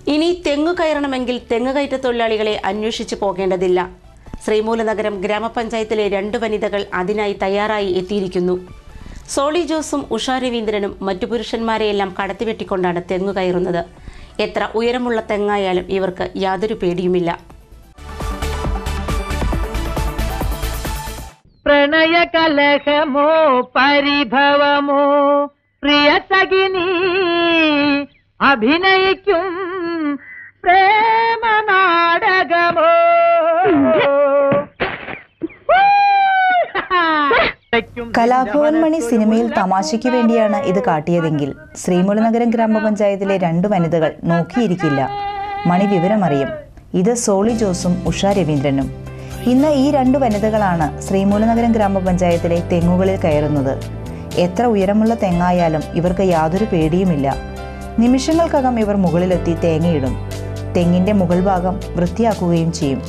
ഇനി തെങ്ങു കയറണമെങ്കിൽ തെങ്ങ് കയറ്റ തൊഴിലാളികളെ അന്വേഷിച്ചു പോകേണ്ടതില്ല ശ്രീമൂലനഗരം ഗ്രാമപഞ്ചായത്തിലെ രണ്ട് വനിതകൾ അതിനായി തയ്യാറായി എത്തിയിരിക്കുന്നു സോളി ജോസും ഉഷാ രവീന്ദ്രനും മറ്റു പുരുഷന്മാരെയെല്ലാം കടത്തിവെട്ടിക്കൊണ്ടാണ് തെങ്ങു കയറുന്നത് എത്ര ഉയരമുള്ള തെങ്ങായാലും ഇവർക്ക് യാതൊരു പേടിയുമില്ല പ്രണയകലഹമോ പരിഭവമോ പ്രിയ സഖിനി അഭിനയിക്കും പ്രേമ നാടകമോ കലാഭവൻ മണി സിനിമയിൽ തമാശയ്ക്ക് വേണ്ടിയാണ് ഇത് കാട്ടിയതെങ്കിൽ ശ്രീമുലനഗരം ഗ്രാമപഞ്ചായത്തിലെ രണ്ട് വനിതകൾ നോക്കിയിരിക്കില്ല മണി വിവരമറിയും ഇത് സോളി ജോസും ഉഷ രവീന്ദ്രനും ഇന്ന് ഈ രണ്ട് വനിതകളാണ് ശ്രീമൂലനഗരം ഗ്രാമപഞ്ചായത്തിലെ തെങ്ങുകളിൽ കയറുന്നത് എത്ര ഉയരമുള്ള തെങ്ങായാലും ഇവർക്ക് യാതൊരു പേടിയുമില്ല നിമിഷങ്ങൾക്കകം ഇവർ മുകളിലെത്തി തേങ്ങയിടും തെങ്ങിന്റെ മുകൾ ഭാഗം വൃത്തിയാക്കുകയും ചെയ്യും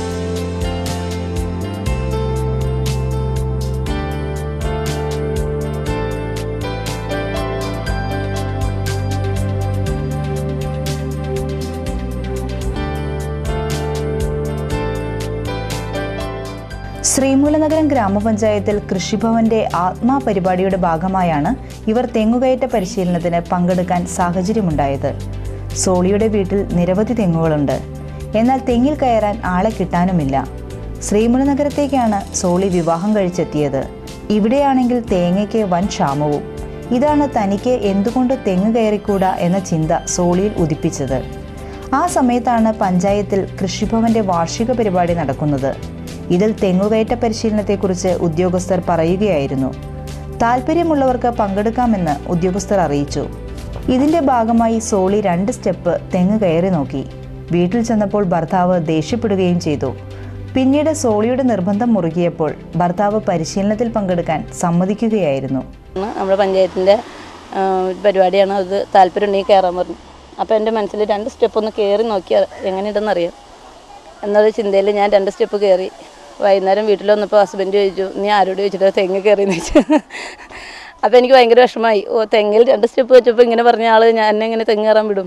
ശ്രീമൂലനഗരം ഗ്രാമപഞ്ചായത്തിൽ കൃഷിഭവന്റെ ആത്മാ പരിപാടിയുടെ ഭാഗമായാണ് ഇവർ തെങ്ങുകയറ്റ പരിശീലനത്തിന് പങ്കെടുക്കാൻ സാഹചര്യമുണ്ടായത് സോളിയുടെ വീട്ടിൽ നിരവധി തെങ്ങുകളുണ്ട് എന്നാൽ തെങ്ങിൽ കയറാൻ ആളെ കിട്ടാനുമില്ല ശ്രീമൂലനഗരത്തേക്കാണ് സോളി വിവാഹം കഴിച്ചെത്തിയത് ഇവിടെയാണെങ്കിൽ തേങ്ങയ്ക്ക് വൻ ക്ഷാമവും ഇതാണ് തനിക്ക് എന്തുകൊണ്ട് തെങ്ങ് കയറിക്കൂടാ എന്ന ചിന്ത സോളിയിൽ ഉദിപ്പിച്ചത് ആ സമയത്താണ് പഞ്ചായത്തിൽ കൃഷിഭവന്റെ വാർഷിക പരിപാടി നടക്കുന്നത് ഇതിൽ തെങ്ങുകയറ്റ പരിശീലനത്തെക്കുറിച്ച് ഉദ്യോഗസ്ഥർ പറയുകയായിരുന്നു താല്പര്യമുള്ളവർക്ക് പങ്കെടുക്കാമെന്ന് ഉദ്യോഗസ്ഥർ അറിയിച്ചു ഇതിന്റെ ഭാഗമായി സോളി രണ്ട് സ്റ്റെപ്പ് തെങ്ങ് കയറി നോക്കി വീട്ടിൽ ചെന്നപ്പോൾ ഭർത്താവ് ദേഷ്യപ്പെടുകയും ചെയ്തു പിന്നീട് സോളിയുടെ നിർബന്ധം മുറുകിയപ്പോൾ ഭർത്താവ് പരിശീലനത്തിൽ പങ്കെടുക്കാൻ സമ്മതിക്കുകയായിരുന്നു ആണ് നമ്മുടെ പഞ്ചായത്തിൻ്റെ പരിപാടിയാണ് അത് താല്പര്യമുണ്ടെങ്കിൽ കയറാൻ പറഞ്ഞു അപ്പോൾ എൻ്റെ മനസ്സിൽ രണ്ട് സ്റ്റെപ്പ് ഒന്ന് കയറി നോക്കിയാൽ എങ്ങനെയുണ്ടെന്ന് അറിയാം എന്നൊരു ചിന്തയിൽ ഞാൻ രണ്ട് സ്റ്റെപ്പ് കയറി വൈകുന്നേരം വീട്ടിൽ വന്നപ്പോൾ ഹസ്ബൻഡ് ചോദിച്ചു നീ ആരോട് ചോദിച്ചിട്ട് തെങ്ങ് കയറിയെന്ന് ചോദിച്ചു അപ്പോൾ എനിക്ക് ഭയങ്കര വിഷമമായി ഓ തെങ്ങിൽ രണ്ട് സ്റ്റെപ്പ് വെച്ചപ്പോൾ ഇങ്ങനെ പറഞ്ഞ ആൾ ഞാൻ എന്നെ ഇങ്ങനെ തെങ്ങ് കയറാൻ വിടും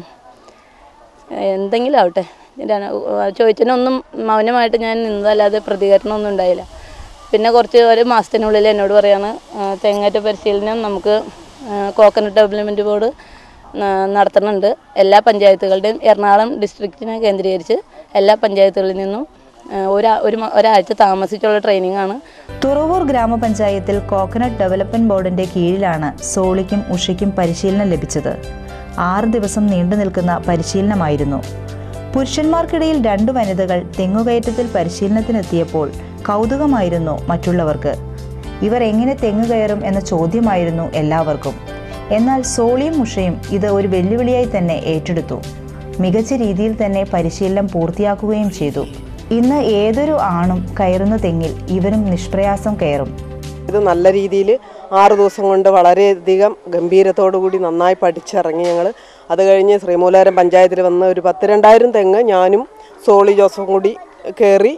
എന്തെങ്കിലും ആവട്ടെ ഞാൻ ചോദിച്ചതിനൊന്നും മൗനമായിട്ട് ഞാൻ നിന്നതല്ലാതെ പ്രതികരണമൊന്നും ഉണ്ടായില്ല പിന്നെ കുറച്ച് ഒരു മാസത്തിനുള്ളിൽ എന്നോട് പറയാണ് ആ, തെങ്ങേറ്റ പരിശീലനം നമുക്ക് കോക്കനട്ട് ഡെവലപ്മെൻറ്റ് ബോർഡ് ന- നടത്തുന്നുണ്ട് എല്ലാ പഞ്ചായത്തുകളുടെയും എറണാകുളം ഡിസ്ട്രിക്റ്റിനെ കേന്ദ്രീകരിച്ച് എല്ലാ പഞ്ചായത്തുകളിൽ നിന്നും ആ, ഒരാ ഒരു മ- ഒരാഴ്ച താമസിച്ചുള്ള ട്രെയിനിങ് ആണ് തുറവൂർ ഗ്രാമപഞ്ചായത്തിൽ കോക്കനട്ട് ഡെവലപ്മെന്റ് ബോർഡിന്റെ കീഴിലാണ് സോളിക്കും ഉഷയ്ക്കും പരിശീലനം ലഭിച്ചത് ആറ് ദിവസം നീണ്ടു നിൽക്കുന്ന പരിശീലനമായിരുന്നു പുരുഷന്മാർക്കിടയിൽ രണ്ട് വനിതകൾ തെങ്ങുകയറ്റത്തിൽ പരിശീലനത്തിനെത്തിയപ്പോൾ കൗതുകമായിരുന്നു മറ്റുള്ളവർക്ക് ഇവർ എങ്ങനെ തെങ്ങ് കയറും എന്ന ചോദ്യമായിരുന്നു എല്ലാവർക്കും എന്നാൽ സോളിയും ഉഷയും ഇത് ഒരു വെല്ലുവിളിയായി തന്നെ ഏറ്റെടുത്തു മികച്ച രീതിയിൽ തന്നെ പരിശീലനം പൂർത്തിയാക്കുകയും ചെയ്തു ഇന്ന് ഏതൊരു ആണും കയറുന്ന തെങ്ങിൽ ഇവരും നിഷ്പ്രയാസം കയറും ഇത് നല്ല രീതിയിൽ ആറ് ദിവസം കൊണ്ട് വളരെയധികം ഗംഭീരത്തോടു കൂടി നന്നായി പഠിച്ചിറങ്ങി ഞങ്ങൾ അത് കഴിഞ്ഞ് ശ്രീമൂലകരം പഞ്ചായത്തിൽ വന്ന് ഒരു പത്ത് രണ്ടായിരം തെങ്ങ് ഞാനും സോളി ജോസഫും കൂടി കയറി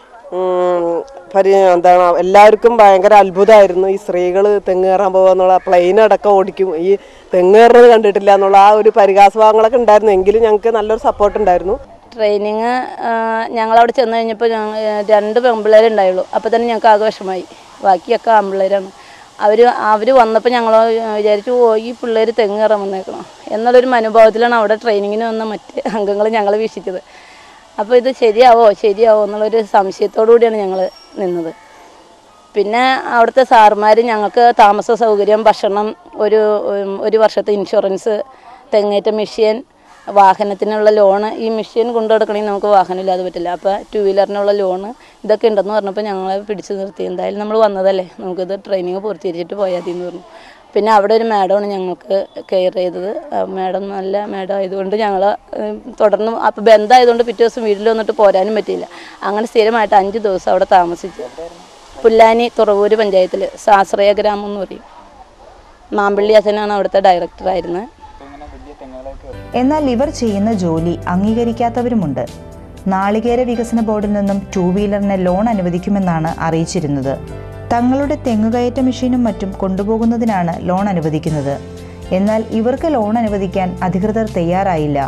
ഉം, പരി എന്താണ് എല്ലാവർക്കും ഭയങ്കര അത്ഭുതമായിരുന്നു ഈ സ്ത്രീകൾ തെങ്ങ് കയറാൻ പോകുക എന്നുള്ള പ്ലെയിൻ അടക്കം ഓടിക്കും ഈ തെങ്ങ് കയറുന്നത് കണ്ടിട്ടില്ല എന്നുള്ള ആ ഒരു പരിഹാസഭാവങ്ങളൊക്കെ ഉണ്ടായിരുന്നു എങ്കിലും ഞങ്ങൾക്ക് നല്ലൊരു സപ്പോർട്ട് ഉണ്ടായിരുന്നു ട്രെയിനിങ് ഞങ്ങളവിടെ ചെന്ന് കഴിഞ്ഞപ്പോൾ ഞങ്ങൾ രണ്ട് പെൺപിള്ളേരെ ഉണ്ടായുള്ളൂ അപ്പോൾ തന്നെ ഞങ്ങൾക്ക് ആകെ വിഷമായി ബാക്കിയൊക്കെ ആൺപിള്ളേരാണ് അവർ അവർ വന്നപ്പോൾ ഞങ്ങൾ വിചാരിച്ചു ഓ ഈ പിള്ളേർ തെങ്ങ് കയറാൻ വന്നേക്കണം എന്നുള്ളൊരു മനോഭാവത്തിലാണ് അവിടെ ട്രെയിനിങ്ങിന് വന്ന മറ്റ് അംഗങ്ങൾ ഞങ്ങൾ വീക്ഷിച്ചത് അപ്പോൾ ഇത് ശരിയാവോ ശരിയാവോ എന്നുള്ളൊരു സംശയത്തോടു കൂടിയാണ് ഞങ്ങൾ നിന്നത് പിന്നെ അവിടുത്തെ സാറുമാർ ഞങ്ങൾക്ക് താമസ സൗകര്യം ഭക്ഷണം ഒരു ഉം, ഒരു വർഷത്തെ ഇൻഷുറൻസ് തെങ്ങേറ്റ മെഷീൻ വാഹനത്തിനുള്ള ലോണ് ഈ മെഷീൻ കൊണ്ടു കൊടുക്കണമെങ്കിൽ നമുക്ക് വാഹനം ഇല്ലാതെ പറ്റില്ല അപ്പോൾ ടു വീലറിനുള്ള ലോണ് ഇതൊക്കെ ഉണ്ടെന്ന് പറഞ്ഞപ്പോൾ ഞങ്ങളെ പിടിച്ചു നിർത്തി എന്തായാലും നമ്മൾ വന്നതല്ലേ നമുക്കിത് ട്രെയിനിങ് പൂർത്തീകരിച്ചിട്ട് പോയാൽ മതി എന്ന് പറഞ്ഞു പിന്നെ അവിടെ ഒരു മാഡമാണ് ഞങ്ങൾക്ക് കെയർ ചെയ്തത് മാഡം നല്ല മാഡം ആയതുകൊണ്ട് ഞങ്ങൾ തുടർന്ന് അപ്പോൾ ബന്ധമായതുകൊണ്ട് പിറ്റേ ദിവസം വീട്ടിൽ വന്നിട്ട് പോരാനും പറ്റിയില്ല അങ്ങനെ സ്ഥിരമായിട്ട് അഞ്ച് ദിവസം അവിടെ താമസിച്ചു പുല്ലാനി തുറവൂര് പഞ്ചായത്തിൽ സാശ്രയ ഗ്രാമം എന്ന് പറയും മാമ്പള്ളി ഹസനാണ് അവിടുത്തെ ഡയറക്ടറായിരുന്നത് എന്നാൽ ഇവർ ചെയ്യുന്ന ജോലി അംഗീകരിക്കാത്തവരുമുണ്ട് നാളികേര വികസന ബോർഡിൽ നിന്നും ടൂ വീലറിന് ലോൺ അനുവദിക്കുമെന്നാണ് അറിയിച്ചിരുന്നത് തങ്ങളുടെ തെങ്ങുകയറ്റ മെഷീനും മറ്റും കൊണ്ടുപോകുന്നതിനാണ് ലോൺ അനുവദിക്കുന്നത് എന്നാൽ ഇവർക്ക് ലോൺ അനുവദിക്കാൻ അധികൃതർ തയ്യാറായില്ല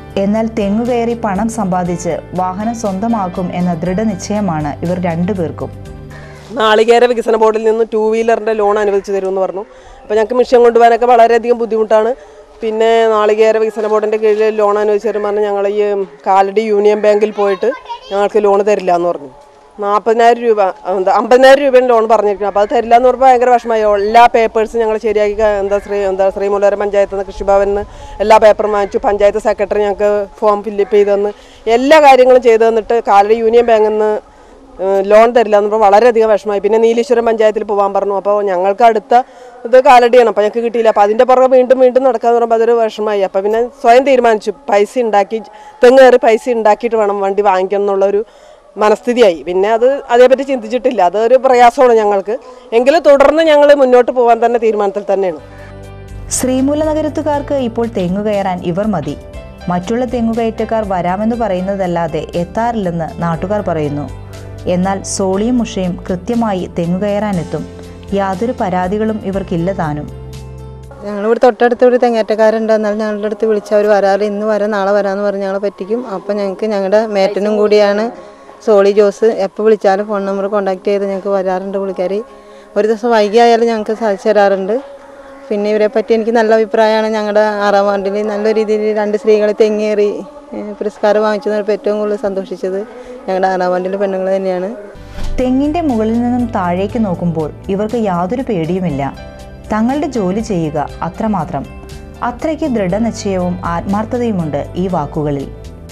എന്നാൽ തെങ്ങുകയറി പണം സമ്പാദിച്ച് വാഹനം സ്വന്തമാക്കും എന്ന ദൃഢനിശ്ചയമാണ് ഇവർ രണ്ടുപേർക്കും നാളികേര വികസന ബോർഡിൽ നിന്ന് ടൂ വീലറിൻ്റെ ലോൺ അനുവദിച്ചു തരുമെന്ന് പറഞ്ഞു അപ്പോൾ ഞങ്ങൾക്ക് മിഷൻ കൊണ്ടുപോകാനൊക്കെ വളരെയധികം ബുദ്ധിമുട്ടാണ് പിന്നെ നാളികേര വികസന ബോർഡിൻ്റെ കീഴിൽ ലോൺ അനുവദിച്ചു തരും പറഞ്ഞ് ഞങ്ങൾ ഈ കാലടി യൂണിയൻ ബാങ്കിൽ പോയിട്ട് ഞങ്ങൾക്ക് ലോൺ തരില്ല എന്ന് പറഞ്ഞു നാൽപ്പതിനായിരം രൂപ എന്താ അമ്പതിനായിരം രൂപയാണ് ലോൺ പറഞ്ഞിരിക്കുന്നത് അപ്പോൾ അത് തരില്ല എന്ന് പറഞ്ഞപ്പോൾ ഭയങ്കര വിഷമമായി എല്ലാ പേപ്പേഴ്സും ഞങ്ങൾ ശരിയാക്കി ക- എന്താ ശ്രീ എന്താ ശ്രീമൂലവരം പഞ്ചായത്തിൽ നിന്ന് കൃഷിഭവനിൽ നിന്ന് എല്ലാ പേപ്പറും വാങ്ങിച്ചു പഞ്ചായത്ത് സെക്രട്ടറി ഞങ്ങൾക്ക് ഫോം ഫില്ലപ്പ് ചെയ്ത് തന്ന് എല്ലാ കാര്യങ്ങളും ചെയ്തു തന്നിട്ട് കാലടി യൂണിയൻ ബാങ്കിൽ നിന്ന് ഏഹ് ലോൺ തരില്ല എന്ന് പറഞ്ഞപ്പോൾ വളരെയധികം വിഷമമായി പിന്നെ നീലീശ്വരം പഞ്ചായത്തിൽ പോകാൻ പറഞ്ഞു അപ്പോൾ ഞങ്ങൾക്ക് അടുത്ത ഇത് കാലടിയാണ് അപ്പോൾ ഞങ്ങൾക്ക് കിട്ടിയില്ല അപ്പോൾ അതിൻ്റെ പുറകെ വീണ്ടും വീണ്ടും നടക്കാന്ന് പറയുമ്പോൾ അതൊരു വിഷമമായി അപ്പോൾ പിന്നെ സ്വയം തീരുമാനിച്ചു പൈസ ഉണ്ടാക്കി തെങ്ങ് കയറി പൈസ ഉണ്ടാക്കിയിട്ട് വേണം വണ്ടി വാങ്ങിക്കണം എന്നുള്ളൊരു മനസ്ഥിതിയായി പിന്നെ അത് അതേപറ്റി ചിന്തിച്ചിട്ടില്ല അതൊരു പ്രയാസമാണ് ഞങ്ങൾക്ക് എങ്കിലും തുടർന്ന് ഞങ്ങൾ മുന്നോട്ട് പോകാൻ തന്നെ തീരുമാനത്തിൽ തന്നെയാണ് ശ്രീമൂല നഗരത്തുകാർക്ക് ഇപ്പോൾ തെങ്ങു കയറാൻ ഇവർ മതി മറ്റുള്ള തെങ്ങുകയറ്റക്കാർ വരാമെന്ന് പറയുന്നതല്ലാതെ എത്താറില്ലെന്ന് നാട്ടുകാർ പറയുന്നു എന്നാൽ സോളിയും മുഷയും കൃത്യമായി തെങ്ങു കയറാനെത്തും യാതൊരു പരാതികളും ഇവർക്കില്ല താനും ഞങ്ങളിവിടെ തൊട്ടടുത്ത് ഒരു തെങ്ങേറ്റക്കാരുണ്ട് എന്നാൽ ഞങ്ങളുടെ അടുത്ത് വിളിച്ച് അവർ വരാറ് ഇന്ന് വരാം നാളെ വരാമെന്ന് പറഞ്ഞ് ഞങ്ങളെ പറ്റിക്കും അപ്പോൾ ഞങ്ങൾക്ക് ഞങ്ങളുടെ മേറ്റനും കൂടിയാണ് സോളി ജോസ് എപ്പോൾ വിളിച്ചാലും ഫോൺ നമ്പർ കോൺടാക്ട് ചെയ്ത് ഞങ്ങൾക്ക് വരാറുണ്ട് പുള്ളിക്കാരി ഒരു ദിവസം വൈകിയായാലും ഞങ്ങൾക്ക് സാധിച്ചു തരാറുണ്ട് പിന്നെ ഇവരെ പറ്റി എനിക്ക് നല്ല അഭിപ്രായമാണ് ഞങ്ങളുടെ ആറാം വാർഡിൽ നല്ല രീതിയിൽ രണ്ട് സ്ത്രീകളെ തെങ്ങേറി ഏഹ്, പുരസ്കാരം വാങ്ങിച്ചതിനപ്പോൾ ഏറ്റവും കൂടുതൽ സന്തോഷിച്ചത് ഞങ്ങളുടെ ആറാം വാർഡിലെ പെണ്ണുങ്ങൾ തന്നെയാണ് തെങ്ങിന്റെ മുകളിൽ നിന്നും താഴേക്ക് നോക്കുമ്പോൾ ഇവർക്ക് യാതൊരു പേടിയുമില്ല തങ്ങളുടെ ജോലി ചെയ്യുക അത്രമാത്രം അത്രയ്ക്ക് ദൃഢനിശ്ചയവും ആത്മാർത്ഥതയുമുണ്ട് ഈ വാക്കുകളിൽ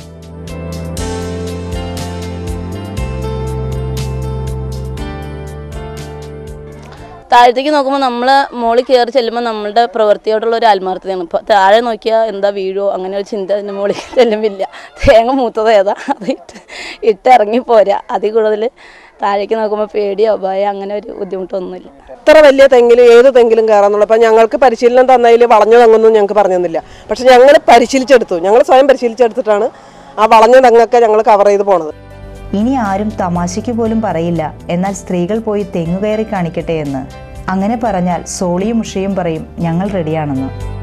താഴത്തേക്ക് നോക്കുമ്പോൾ നമ്മൾ മോളിൽ കയറി ചെല്ലുമ്പോൾ നമ്മളുടെ പ്രവൃത്തിയോടുള്ള ഒരു ആത്മാർത്ഥതയാണ് ഇപ്പോൾ താഴെ നോക്കിയാൽ എന്താ വീഴോ അങ്ങനെ ഒരു ചിന്ത അതിൻ്റെ മുകളിൽ ചെല്ലുമ്പില്ല തേങ്ങ മൂത്തത് ഏതാ അത് ഇട്ട് ഇട്ടിറങ്ങി പോരാ അതിൽ കൂടുതൽ താഴേക്ക് നോക്കുമ്പോൾ പേടിയോ ഭയം അങ്ങനെ ഒരു ബുദ്ധിമുട്ടൊന്നുമില്ല എത്ര വലിയ തെങ്ങിലും ഏത് തെങ്ങിലും കയറാന്നുള്ള അപ്പം ഞങ്ങൾക്ക് പരിശീലനം തന്നതിൽ വളഞ്ഞ തെങ്ങൊന്നും ഞങ്ങൾക്ക് പറഞ്ഞു തന്നില്ല പക്ഷെ ഞങ്ങൾ പരിശീലിച്ചെടുത്തു ഞങ്ങൾ സ്വയം പരിശീലിച്ചെടുത്തിട്ടാണ് ആ വളഞ്ഞ തെങ്ങൊക്കെ ഞങ്ങൾ കവർ ചെയ്ത് പോണത് ഇനി ആരും തമാശയ്ക്ക് പോലും പറയില്ല എന്നാൽ സ്ത്രീകൾ പോയി തെങ്ങുകയറി കാണിക്കട്ടെ എന്ന് അങ്ങനെ പറഞ്ഞാൽ സോളിയും ഉഷയും പറയും ഞങ്ങൾ റെഡിയാണെന്ന്